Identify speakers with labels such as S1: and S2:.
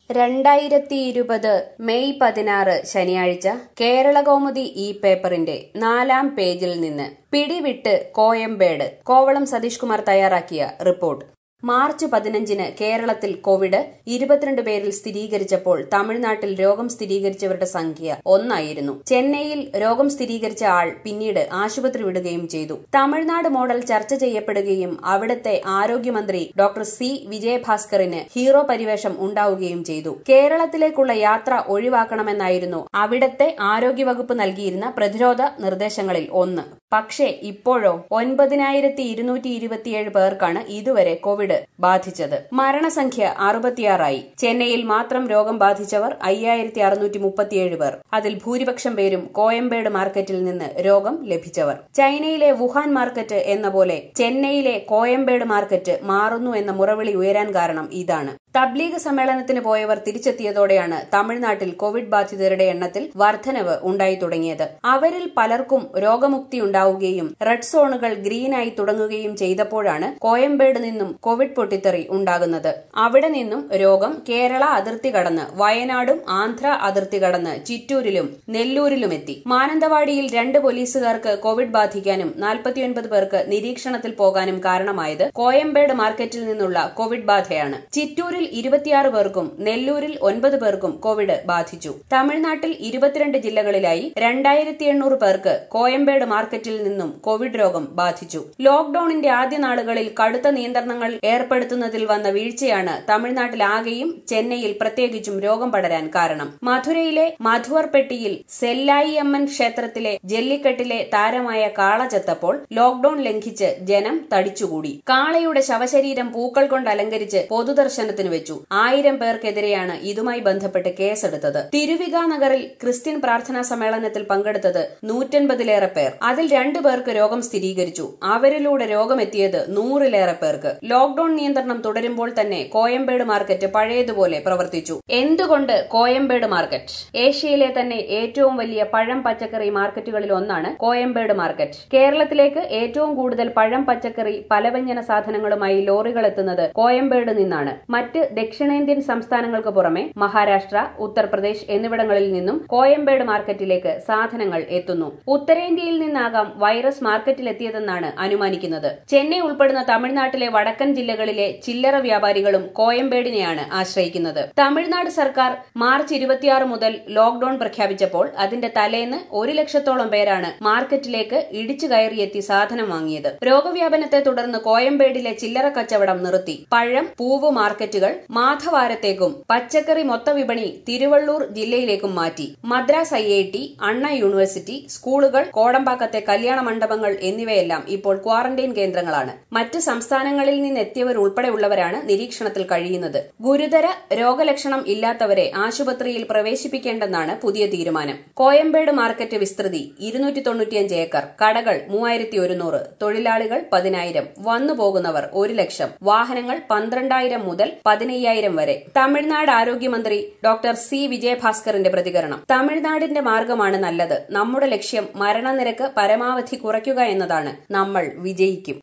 S1: രണ്ടായിരത്തി ഇരുപത് മെയ് പതിനാറ് ശനിയാഴ്ച കേരളകൗമുദി ഈ പേപ്പറിന്റെ നാലാം പേജിൽ നിന്ന് പിടിവിട്ട് കോയമ്പേട് കോവളം സതീഷ് കുമാർ തയ്യാറാക്കിയ റിപ്പോർട്ട് മാർച്ച് പതിനഞ്ചിന് കേരളത്തിൽ കോവിഡ് ഇരുപത്തിരണ്ട് പേരിൽ സ്ഥിരീകരിച്ചപ്പോൾ തമിഴ്നാട്ടിൽ രോഗം സ്ഥിരീകരിച്ചവരുടെ സംഖ്യ ഒന്നായിരുന്നു ചെന്നൈയിൽ രോഗം സ്ഥിരീകരിച്ച ആൾ പിന്നീട് ആശുപത്രി വിടുകയും ചെയ്തു തമിഴ്നാട് മോഡൽ ചർച്ച ചെയ്യപ്പെടുകയും അവിടുത്തെ ആരോഗ്യമന്ത്രി ഡോക്ടർ സി വിജയഭാസ്കറിന് ഹീറോ പരിവേഷം ഉണ്ടാവുകയും ചെയ്തു കേരളത്തിലേക്കുള്ള യാത്ര ഒഴിവാക്കണമെന്നായിരുന്നു അവിടത്തെ ആരോഗ്യവകുപ്പ് നൽകിയിരുന്ന പ്രതിരോധ നിർദ്ദേശങ്ങളിൽ ഒന്ന് പക്ഷേ ഇപ്പോഴോ ഒൻപതിനായിരത്തി ഇരുന്നൂറ്റി ഇരുപത്തിയേഴ് പേർക്കാണ് ഇതുവരെ കോവിഡ് ബാധിച്ചത് മരണസംഖ്യ അറുപത്തിയാറായി ചെന്നൈയിൽ മാത്രം രോഗം ബാധിച്ചവർ അയ്യായിരത്തി അറുന്നൂറ്റി മുപ്പത്തിയേഴ് പേർ അതിൽ ഭൂരിപക്ഷം പേരും കോയമ്പേട് മാർക്കറ്റിൽ നിന്ന് രോഗം ലഭിച്ചവർ ചൈനയിലെ വുഹാൻ മാർക്കറ്റ് എന്ന പോലെ ചെന്നൈയിലെ കോയമ്പേട് മാർക്കറ്റ് മാറുന്നു എന്ന മുറവിളി ഉയരാൻ കാരണം ഇതാണ് തബ്ലീഗ് സമ്മേളനത്തിന് പോയവർ തിരിച്ചെത്തിയതോടെയാണ് തമിഴ്നാട്ടിൽ കോവിഡ് ബാധിതരുടെ എണ്ണത്തിൽ വർധനവ് ഉണ്ടായി തുടങ്ങിയത് അവരിൽ പലർക്കും രോഗമുക്തി ഉണ്ടാവുകയും റെഡ് സോണുകൾ ഗ്രീനായി തുടങ്ങുകയും ചെയ്തപ്പോഴാണ് കോയമ്പേട് നിന്നും കോവിഡ് പൊട്ടിത്തെറി ഉണ്ടാകുന്നത് അവിടെ നിന്നും രോഗം കേരള അതിർത്തി കടന്ന് വയനാടും ആന്ധ്ര അതിർത്തി കടന്ന് ചിറ്റൂരിലും നെല്ലൂരിലുമെത്തി മാനന്തവാടിയിൽ രണ്ട് പോലീസുകാർക്ക് കോവിഡ് ബാധിക്കാനും നാൽപ്പത്തിയൊൻപത് പേർക്ക് നിരീക്ഷണത്തിൽ പോകാനും കാരണമായത് കോയമ്പേട് മാർക്കറ്റിൽ നിന്നുള്ള കോവിഡ് ബാധയാണ് ചിറ്റൂരിൽ ഇരുപത്തിയാറ് പേർക്കും നെല്ലൂരിൽ ഒൻപത് പേർക്കും കോവിഡ് ബാധിച്ചു തമിഴ്നാട്ടിൽ ഇരുപത്തിരണ്ട് ജില്ലകളിലായി രണ്ടായിരത്തി എണ്ണൂറ് പേർക്ക് കോയമ്പേട് മാർക്കറ്റിൽ നിന്നും കോവിഡ് രോഗം ബാധിച്ചു ലോക്ഡൌണിന്റെ ആദ്യ നാളുകളിൽ കടുത്ത നിയന്ത്രണങ്ങൾ ഏർപ്പെടുത്തുന്നതിൽ വന്ന വീഴ്ചയാണ് തമിഴ്നാട്ടിലാകെയും ചെന്നൈയിൽ പ്രത്യേകിച്ചും രോഗം പടരാൻ കാരണം മധുരയിലെ മധുവർപെട്ടിയിൽ സെല്ലായി അമ്മൻ ക്ഷേത്രത്തിലെ ജല്ലിക്കെട്ടിലെ താരമായ കാള ചത്തപ്പോൾ ലോക്ഡൌൺ ലംഘിച്ച് ജനം തടിച്ചുകൂടി കാളയുടെ ശവശരീരം പൂക്കൾ കൊണ്ട് അലങ്കരിച്ച് പൊതുദർശനത്തിന് വെച്ചു ആയിരം പേർക്കെതിരെയാണ് ഇതുമായി ബന്ധപ്പെട്ട് കേസെടുത്തത് തിരുവിക നഗറിൽ ക്രിസ്ത്യൻ പ്രാർത്ഥനാ സമ്മേളനത്തിൽ പങ്കെടുത്തത് നൂറ്റൻപതിലേറെ പേർ അതിൽ രണ്ടു പേർക്ക് രോഗം സ്ഥിരീകരിച്ചു അവരിലൂടെ രോഗമെത്തിയത് നൂറിലേറെ പേർക്ക് ലോക്ഡൌൺ നിയന്ത്രണം തുടരുമ്പോൾ തന്നെ കോയമ്പേട് മാർക്കറ്റ് പഴയതുപോലെ പ്രവർത്തിച്ചു എന്തുകൊണ്ട് കോയമ്പേട് മാർക്കറ്റ് ഏഷ്യയിലെ തന്നെ ഏറ്റവും വലിയ പഴം പച്ചക്കറി മാർക്കറ്റുകളിൽ ഒന്നാണ് കോയമ്പേട് മാർക്കറ്റ് കേരളത്തിലേക്ക് ഏറ്റവും കൂടുതൽ പഴം പച്ചക്കറി പലവ്യഞ്ജന സാധനങ്ങളുമായി ലോറികൾ എത്തുന്നത് കോയമ്പേട് നിന്നാണ് മറ്റ് ദക്ഷിണേന്ത്യൻ സംസ്ഥാനങ്ങൾക്ക് പുറമെ മഹാരാഷ്ട്ര ഉത്തർപ്രദേശ് എന്നിവിടങ്ങളിൽ നിന്നും കോയമ്പേട് മാർക്കറ്റിലേക്ക് സാധനങ്ങൾ എത്തുന്നു ഉത്തരേന്ത്യയിൽ നിന്നാകാം വൈറസ് മാർക്കറ്റിലെത്തിയതെന്നാണ് അനുമാനിക്കുന്നത് ചെന്നൈ ഉൾപ്പെടുന്ന തമിഴ്നാട്ടിലെ വടക്കൻ ജില്ലകളിലെ ചില്ലറ വ്യാപാരികളും കോയമ്പേടിനെയാണ് ആശ്രയിക്കുന്നത് തമിഴ്നാട് സർക്കാർ മാർച്ച് ഇരുപത്തിയാറ് മുതൽ ലോക്ഡൌൺ പ്രഖ്യാപിച്ചപ്പോൾ അതിന്റെ തലേന്ന് ഒരു ലക്ഷത്തോളം പേരാണ് മാർക്കറ്റിലേക്ക് ഇടിച്ചു കയറിയെത്തി സാധനം വാങ്ങിയത് രോഗവ്യാപനത്തെ തുടർന്ന് കോയമ്പേടിലെ ചില്ലറ കച്ചവടം നിർത്തി പഴം പൂവ് മാർക്കറ്റുകൾ മാധവാരത്തേക്കും പച്ചക്കറി മൊത്തവിപണി തിരുവള്ളൂർ ജില്ലയിലേക്കും മാറ്റി Madras I I T Anna university സ്കൂളുകൾ കോടമ്പാക്കത്തെ കല്യാണ മണ്ഡപങ്ങൾ എന്നിവയെല്ലാം ഇപ്പോൾ ക്വാറന്റൈൻ കേന്ദ്രങ്ങളാണ് മറ്റ് സംസ്ഥാനങ്ങളിൽ നിന്നെത്തിയവരുൾപ്പെടെയുള്ളവരാണ് നിരീക്ഷണത്തിൽ കഴിയുന്നത് ഗുരുതര രോഗലക്ഷണം ഇല്ലാത്തവരെ ആശുപത്രിയിൽ പ്രവേശിപ്പിക്കേണ്ടെന്നാണ് പുതിയ തീരുമാനം കോയമ്പേട് മാർക്കറ്റ് വിസ്തൃതി ഇരുന്നൂറ്റി തൊണ്ണൂറ്റിയഞ്ച് ഏക്കർ കടകൾ മൂവായിരത്തി ഒരുന്നൂറ് തൊഴിലാളികൾ പതിനായിരം വന്നു പോകുന്നവർ ഒരു ലക്ഷം വാഹനങ്ങൾ പന്ത്രണ്ടായിരം മുതൽ പതിനയ്യായിരം വരെ തമിഴ്നാട് ആരോഗ്യമന്ത്രി ഡോക്ടർ സി വിജയഭാസ്കറിന്റെ പ്രതികരണം തമിഴ്നാടിന്റെ മാർഗമാണ് നല്ലത് നമ്മുടെ ലക്ഷ്യം മരണനിരക്ക് പരമാവധി കുറയ്ക്കുക എന്നതാണ് നമ്മൾ വിജയിക്കും